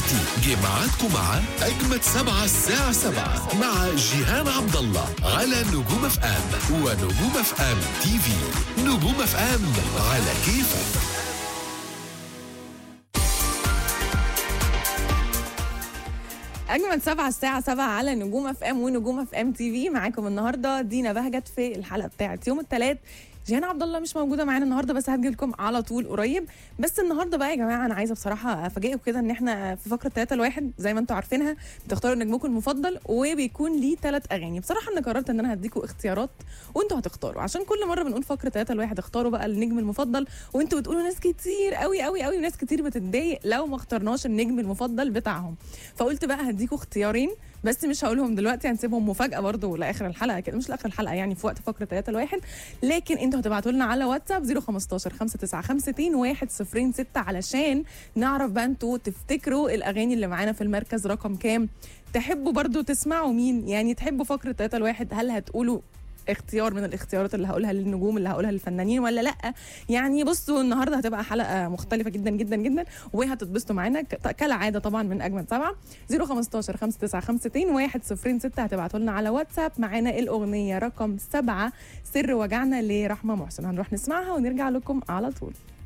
دلوقتي جه ميعادكم مع أجمد سبعة الساعة سبعة مع جيهان عبد الله على نجوم اف ام ونجوم اف ام تي في نجوم اف ام على كيفك اجمل سبعة الساعة سبعة على نجوم اف ام ونجوم اف ام تي في معاكم النهارده دينا بهجت في الحلقة بتاعت يوم الثلاث جيهان عبد الله مش موجوده معانا النهارده بس هتجي لكم على طول قريب بس النهارده بقى يا جماعه انا عايزه بصراحه افاجئكم كده ان احنا في فقره 3 لواحد زي ما انتم عارفينها بتختاروا نجمكم المفضل وبيكون ليه ثلاث اغاني بصراحه انا قررت ان انا هديكم اختيارات وانتوا هتختاروا عشان كل مره بنقول فقره 3 لواحد اختاروا بقى النجم المفضل وانتوا بتقولوا ناس كتير قوي قوي قوي وناس كتير بتتضايق لو ما اخترناش النجم المفضل بتاعهم فقلت بقى هديكم اختيارين بس مش هقولهم دلوقتي هنسيبهم مفاجاه برضو لاخر الحلقه كده مش لاخر الحلقه يعني في وقت فقره 3 لواحد لكن انتوا هتبعتوا لنا على واتساب 015 5952 106 علشان نعرف بقى انتوا تفتكروا الاغاني اللي معانا في المركز رقم كام تحبوا برضو تسمعوا مين يعني تحبوا فقره 3 لواحد هل هتقولوا اختيار من الاختيارات اللي هقولها للنجوم اللي هقولها للفنانين ولا لا يعني بصوا النهارده هتبقى حلقه مختلفه جدا جدا جدا وهتتبسطوا معانا ك- كالعاده طبعا من اجمل سبعه 015 5952 106 هتبعتوا لنا على واتساب معانا الاغنيه رقم سبعه سر وجعنا لرحمه محسن هنروح نسمعها ونرجع لكم على طول